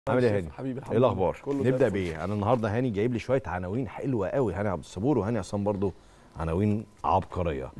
عامل ايه يا هاني؟ حبيبي الحمد ايه لله. الاخبار؟ كله زي نبدا الفل. بايه؟ انا النهارده هاني جايب لي شويه عناوين حلوه قوي هاني عبد الصبور وهاني عصام برضو عناوين عبقريه.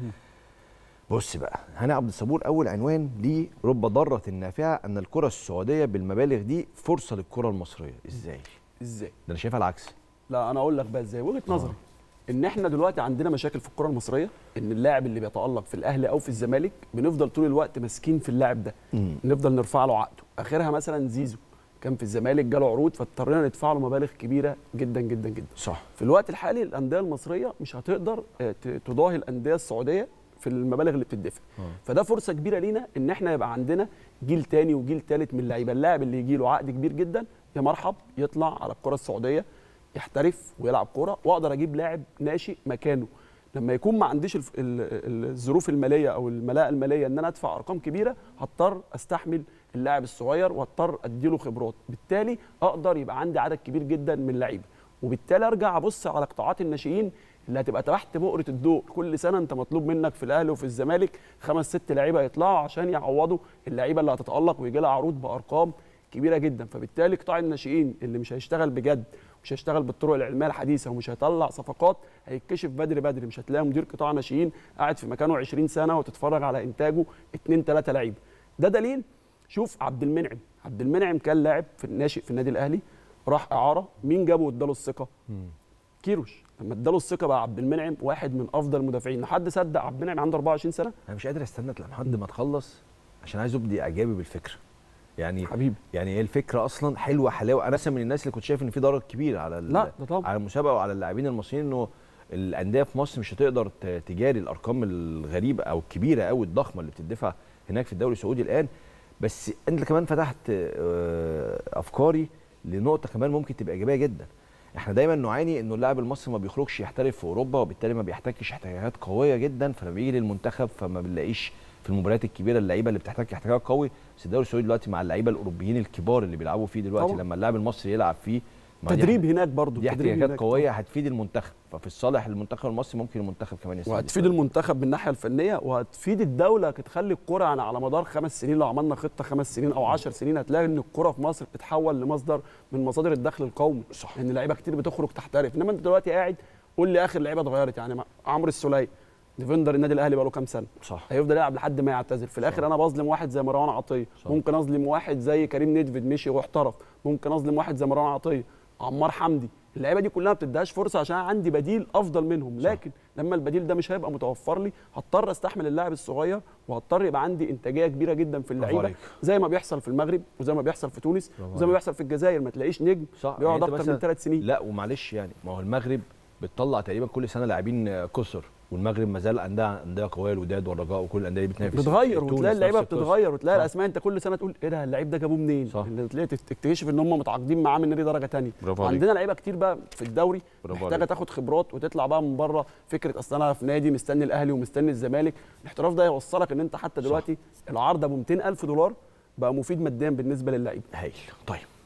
بص بقى هاني عبد الصبور اول عنوان ليه رب ضاره نافعه ان الكره السعوديه بالمبالغ دي فرصه للكره المصريه، ازاي؟ ازاي ده انا شايفها العكس. لا انا اقول لك بقى ازاي وجهه نظري ان احنا دلوقتي عندنا مشاكل في الكره المصريه ان اللاعب اللي بيتالق في الاهلي او في الزمالك بنفضل طول الوقت ماسكين في اللاعب ده مم. نفضل نرفع له عقده اخرها مثلا زيزو كان في الزمالك جاله عروض فاضطرينا ندفع له مبالغ كبيره جدا جدا جدا صح في الوقت الحالي الانديه المصريه مش هتقدر آه، ت- تضاهي الانديه السعوديه في المبالغ اللي بتدفع آه. فده فرصه كبيره لينا ان احنا يبقى عندنا جيل تاني وجيل تالت من اللعيبه اللاعب اللي يجي له عقد كبير جدا يا مرحب يطلع على الكره السعوديه يحترف ويلعب كوره واقدر اجيب لاعب ناشئ مكانه لما يكون ما عنديش الف- ال- ال- الظروف الماليه او الملاءه الماليه ان انا ادفع ارقام كبيره هضطر استحمل اللاعب الصغير واضطر اديله خبرات بالتالي اقدر يبقى عندي عدد كبير جدا من اللعيبه وبالتالي ارجع ابص على قطاعات الناشئين اللي هتبقى تحت بؤره الضوء كل سنه انت مطلوب منك في الاهلي وفي الزمالك خمس ست لعيبه يطلعوا عشان يعوضوا اللعيبه اللي هتتالق ويجي لها عروض بارقام كبيره جدا فبالتالي قطاع الناشئين اللي مش هيشتغل بجد مش هيشتغل بالطرق العلميه الحديثه ومش هيطلع صفقات هيتكشف بدري بدري مش هتلاقي مدير قطاع ناشئين قاعد في مكانه 20 سنه وتتفرج على انتاجه اتنين تلاته لعيبه ده دليل شوف عبد المنعم عبد المنعم كان لاعب في الناشئ في النادي الاهلي راح اعاره مين جابه واداله الثقه كيروش لما اداله الثقه بقى عبد المنعم واحد من افضل المدافعين حد صدق عبد المنعم عنده 24 سنه انا مش قادر استنى لحد ما تخلص عشان عايز ابدي اعجابي بالفكره. يعني حبيبي يعني هي الفكره اصلا حلوه حلاوه انا مثلا من الناس اللي كنت شايف ان في ضرر كبير على ال- لا ده طبعا على المسابقه وعلى اللاعبين المصريين انه الانديه في مصر مش هتقدر ت- تجاري الارقام الغريبه او الكبيره قوي الضخمه اللي بتدفع هناك في الدوري السعودي الان بس انت كمان فتحت آه، افكاري لنقطه كمان ممكن تبقى ايجابيه جدا احنا دايما نعاني انه اللاعب المصري ما بيخرجش يحترف في اوروبا وبالتالي ما بيحتكش احتكاكات قويه جدا فلما بيجي للمنتخب فما بنلاقيش في المباريات الكبيره اللعيبه اللي بتحتك احتكاك قوي بس الدوري السعودي دلوقتي مع اللعيبه الاوروبيين الكبار اللي بيلعبوا فيه دلوقتي طبعا. لما اللاعب المصري يلعب فيه ما دي تدريب هناك برضه دي تدريب احتياجات هناك. قويه هتفيد المنتخب ففي الصالح المنتخب المصري ممكن المنتخب كمان يستفيد وهتفيد المنتخب من الناحيه الفنيه وهتفيد الدوله هتخلي الكره يعني على مدار خمس سنين لو عملنا خطه خمس سنين او 10 سنين هتلاقي ان الكره في مصر بتتحول لمصدر من مصادر الدخل القومي صح. ان لعيبه كتير بتخرج تحترف انما انت دلوقتي قاعد قول لي اخر لعيبه اتغيرت يعني مع- عمرو السوليه ديفندر النادي الاهلي بقى له كام سنه صح هيفضل يلعب لحد ما يعتزل في الاخر صح. انا بظلم واحد زي مروان عطيه صح. ممكن اظلم واحد زي كريم ندفد مشي واحترف ممكن اظلم واحد زي مروان عطيه عمار حمدي اللعيبه دي كلها ما بتديهاش فرصه عشان عندي بديل افضل منهم صح. لكن لما البديل ده مش هيبقى متوفر لي هضطر استحمل اللاعب الصغير وهضطر يبقى عندي انتاجيه كبيره جدا في اللعيبه عليك. زي ما بيحصل في المغرب وزي ما بيحصل في تونس برافو وزي ما عليك. بيحصل في الجزائر ما تلاقيش نجم صح بيقعد يعني أنت اكتر من مثلاً- ثلاث سنين لا ومعلش يعني ما هو المغرب بتطلع تقريبا كل سنه لاعبين آه، كسر والمغرب ما زال عندها انديه قويه الوداد والرجاء وكل الانديه دي بتنافس بتتغير تونس وتلاقي نفس اللعيبه القصة. بتتغير وتلاقي صح. الاسماء انت كل سنه تقول ايه ده اللعيب ده جابوه منين صح. اللي تلاقي تكتشف ان هم متعاقدين معاه من نادي درجه ثانيه برافو عليك. عندنا لعيبه كتير بقى في الدوري برافو محتاجه عليك. تاخد خبرات وتطلع بقى من بره فكره اصل انا في نادي مستني الاهلي ومستني الزمالك الاحتراف ده يوصلك ان انت حتى صح. دلوقتي العرض ابو 200000 دولار بقى مفيد ماديا بالنسبه للعيب هايل طيب